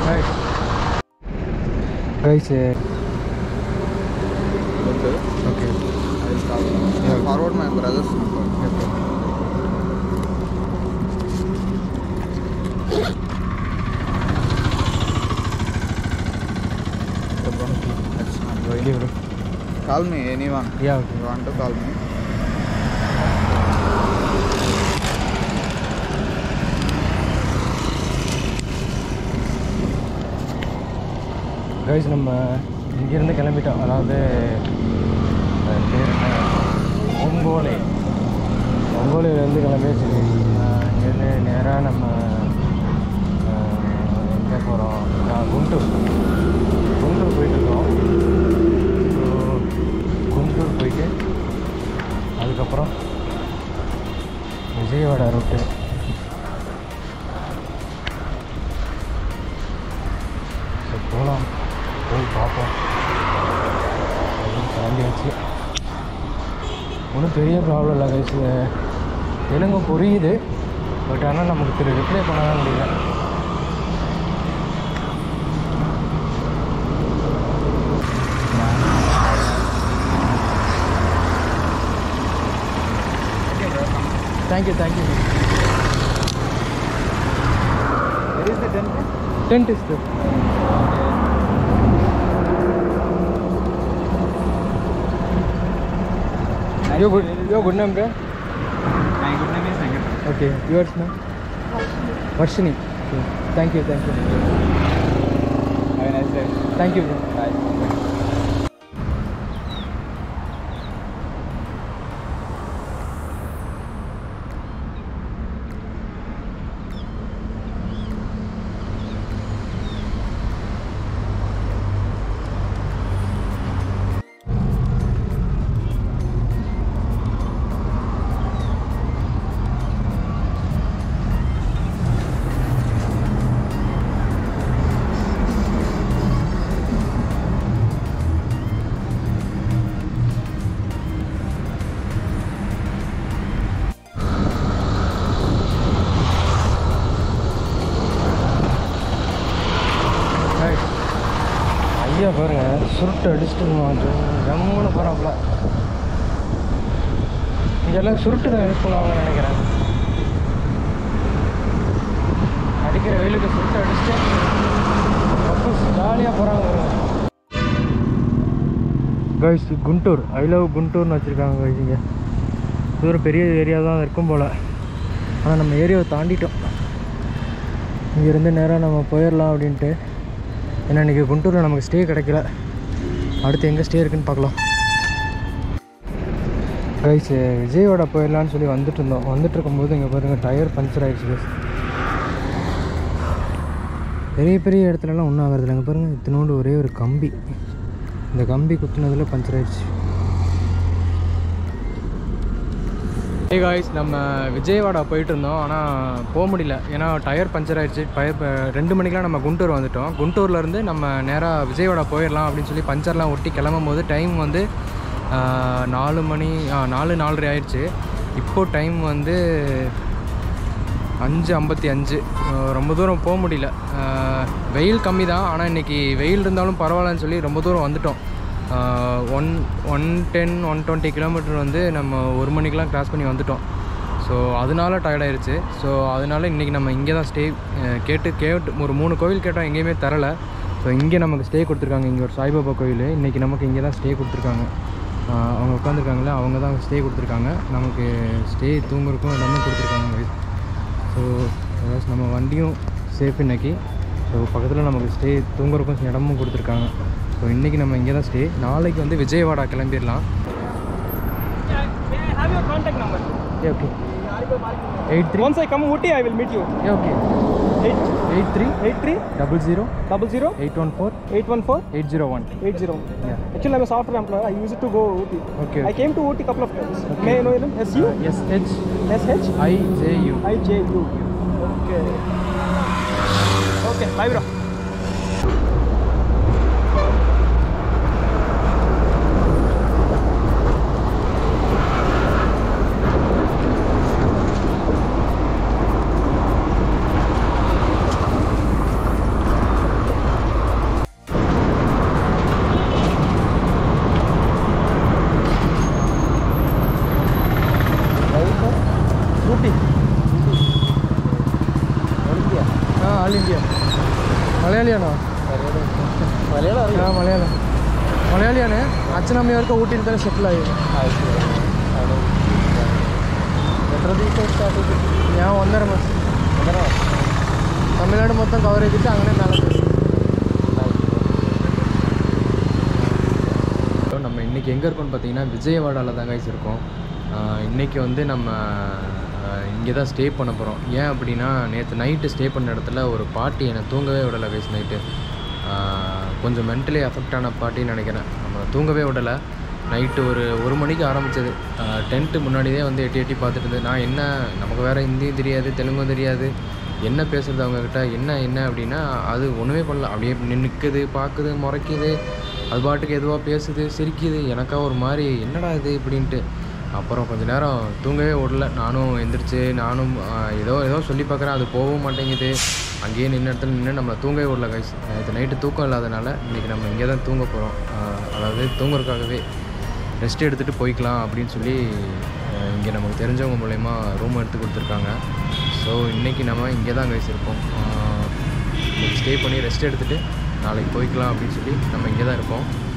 Right guys Okay. Okay I will start. Yeah. Forward my brother's number. Okay, bro. That's not going. Ready bro Call me anyone. Yeah okay You want to call me? Guys நம்ம இங்கேருந்து கிளம்பிட்டோம் அதாவது அது பேர் என்ன ஒங்கோலை ஒங்கோலையிலேருந்து கிளம்பியாச்சு ஆஹ் இங்கேருந்து நேராக நம்ம ஆஹ் எங்கே போகிறோம் குண்டூர் குண்டூர் போயிட்டுருக்கோம் ஸோ குண்டூர் போயிட்டு அதுக்கப்புறம் விஜயவாடா ரூட்டு ஸோ போகலாம் போய் பார்ப்போம் அப்படின்னு கிளம்பியாச்சு ஒன்றும் பெரிய ப்ராப்ளம் இல்லை கைஸ் தெலுங்கு புரியுது பட் ஆனால் நமக்கு திரு ரிப்ளை பண்ண தான் முடியல thank you thank you Where is the temple? டென்ட் is your good your good name bro My good name is Venkat. Okay yours ma'am Varshini thank you thank you Have a nice day. Thank you bro Bye. Right ஐயா பாருங்க சுருட்டு அடிச்சுட்டு ஜம்முன்னு போகிறாப்புல இங்கெல்லாம் சுருட்டு தான் use பண்ணுவாங்கன்னு நினைக்கிறேன் அடிக்கிற வெயிலுக்கு சுருட்டு அடிச்சுட்டு ரொம்ப ஜாலியாக போகிறாங்க பாருங்க கைஸ் குண்டூர் ஐ லவ் குண்டூர்னு வச்சுருக்காங்க கைஸ் இங்கே இது ஒரு பெரிய ஏரியா தான் இருக்கும் போல் ஆனால் நம்ம ஏரியாவை தாண்டிட்டோம் இங்கேருந்து நேராக நம்ம போயிடலாம் அப்படின்ட்டு ஏன்னா இன்றைக்கி குண்டூரில் நமக்கு ஸ்டே கிடைக்கல அடுத்து எங்கே ஸ்டே இருக்குன்னு பார்க்கலாம் கைஸ் விஜயவாடா போயிடலான்னு சொல்லி வந்துட்டு இருந்தோம் வந்துட்டு இருக்கும்போது இங்கே பாருங்கள் டயர் பஞ்சர் ஆயிடுச்சு guys. பெரிய பெரிய இடத்துலலாம் ஒன்றும் ஆகிறது இங்கே பாருங்கள் இத்தினோண்டு ஒரே ஒரு கம்பி இந்த கம்பி குத்துனதில் பஞ்சர் ஆயிடுச்சு ஹே காய்ஸ் நம்ம விஜயவாடா போயிட்டு இருந்தோம் ஆனால் போக முடியல ஏன்னா டயர் பஞ்சர் ஆயிடுச்சு பய ப- ரெண்டு மணிக்கெலாம் நம்ம குண்டூர் வந்துட்டோம் குண்டூர்லேருந்து நம்ம நேராக விஜயவாடா போயிடலாம் அப்படின்னு சொல்லி பஞ்சர்லாம் ஒட்டி கிளம்பும் போது டைம் வந்து ஆஹ், நாலு மணி ஆ, நாலு நாலரை ஆயிடுச்சு இப்போது டைம் வந்து அஞ்சு ஐம்பத்தி அஞ்சு அஹ் ரொம்ப தூரம் போக முடியல அஹ் வெயில் கம்மி தான் ஆனால் இன்றைக்கி வெயில் இருந்தாலும் பரவாயில்லன்னு சொல்லி ரொம்ப தூரம் வந்துட்டோம் one one ten one twenty kilometre வந்து நம்ம ஒரு மணிக்கெலாம் கிராஸ் பண்ணி வந்துட்டோம் ஸோ அதனால tired ஆயிருச்சு ஸோ அதனால இன்றைக்கி நம்ம இங்கே தான் ஸ்டே கேட்டு கேட்டு ஒரு மூணு கோவில் கேட்டோம் எங்கேயுமே தரல ஸோ இங்கே நமக்கு ஸ்டே கொடுத்துருக்காங்க இங்கே ஒரு சாய்பாபா கோயில் இன்றைக்கி நமக்கு இங்கே தான் ஸ்டே கொடுத்துருக்காங்க அஹ் அவங்க உட்காந்துருக்காங்களே அவங்க தான் ஸ்டே கொடுத்துருக்காங்க நமக்கு ஸ்டே தூங்குறதுக்கும் எல்லாமே கொடுத்துருக்காங்க ஸோ நம்ம வண்டியும் சேஃப் இன்னைக்கு ஸோ பக்கத்தில் நமக்கு ஸ்டே தூங்குறதுக்கும் இடமும் கொடுத்துருக்காங்க ஸோ இன்றைக்கி நம்ம இங்கே தான் ஸ்டே நாளைக்கு வந்து விஜயவாடா கிளம்பிடலாம் May I have your contact number? ஏ okay eight three Once I come Ooty, I will meet you. ஏ okay Eight eight three eight three double zero double zero eight one four eight one four eight zero one eight zero. Yeah. Actually, I'm a software employee. I used to go Ooty. Okay, I came to Ooty couple of times. May I know your name? S U S H S H I J U I J U. Okay. Okay. Bye, bro. All India മലയാളിയാണോ മലയാളം ആ അറിയാം മലയാളം മലയാളിയാണ് അച്ഛനമ്മയൊക്കെ ഊട്ടിയിൽ തന്നെ സെറ്റിലായി എത്ര ദിവസം start ചെയ്തിട്ട് ഞാൻ ഒന്നര മാസം തമിഴ്നാട് മൊത്തം കവർ ചെയ്തിട്ട് അങ്ങനെ നടന്നു நம்ம இன்றைக்கி எங்கே இருக்கோம்னு பார்த்தீங்கன்னா விஜயவாடாவில் தான் கைஸ் இருக்கோம் ஆஹ் இன்னைக்கு வந்து நம்ம இங்கே தான் ஸ்டே பண்ண போகிறோம் ஏன் அப்படின்னா நேற்று நைட்டு ஸ்டே பண்ண இடத்துல ஒரு பாட்டி என்னை தூங்கவே விடலை கைஸ் நைட்டு கொஞ்சம் மென்டலி அஃபெக்ட் ஆன பாட்டின்னு நினைக்கிறேன் நம்ம தூங்கவே விடலை நைட்டு ஒரு ஒரு மணிக்கு ஆரம்பித்தது டென்ட்டு முன்னாடியே வந்து எட்டி எட்டி பார்த்துட்டு இருந்தது நான் என்ன நமக்கு வேறு ஹிந்தியும் தெரியாது தெலுங்கும் தெரியாது என்ன பேசுறது அவங்கக்கிட்ட என்ன என்ன அப்படின்னா அது ஒன்றுமே பண்ணல அப்படியே நிற்குது பார்க்குது முறைக்குது அது பாட்டுக்கு எதுவாக பேசுது சிரிக்குது எனக்கா ஒரு மாதிரி என்னடா இது இப்படின்ட்டு அப்புறம் கொஞ்ச நேரம் தூங்கவே விடல நானும் எந்திரிச்சு நானும் ஆஹ், ஏதோ ஏதோ சொல்லி பார்க்குறேன் அது போகவும் மாட்டேங்குது அங்கேயே நின்ன இடத்துல நின்று நம்மளை தூங்கவே விடல கைஸ் நேற்று நைட்டு தூக்கம் இல்லாதனால இன்றைக்கி நம்ம இங்கே தான் தூங்க போகிறோம் அதாவது தூங்குறதுக்காகவே ரெஸ்ட் எடுத்துகிட்டு போய்க்கலாம் அப்படின்னு சொல்லி இங்கே நமக்கு தெரிஞ்சவங்க மூலயமா ரூம் எடுத்து கொடுத்துருக்காங்க ஸோ இன்றைக்கி நம்ம இங்கே தான் கைஸ் இருக்கோம் இன்றைக்கி ஸ்டே பண்ணி ரெஸ்ட் எடுத்துகிட்டு நாளைக்கு போய்க்கலாம் அப்படின்னு சொல்லி நம்ம இங்கே தான் இருக்கோம்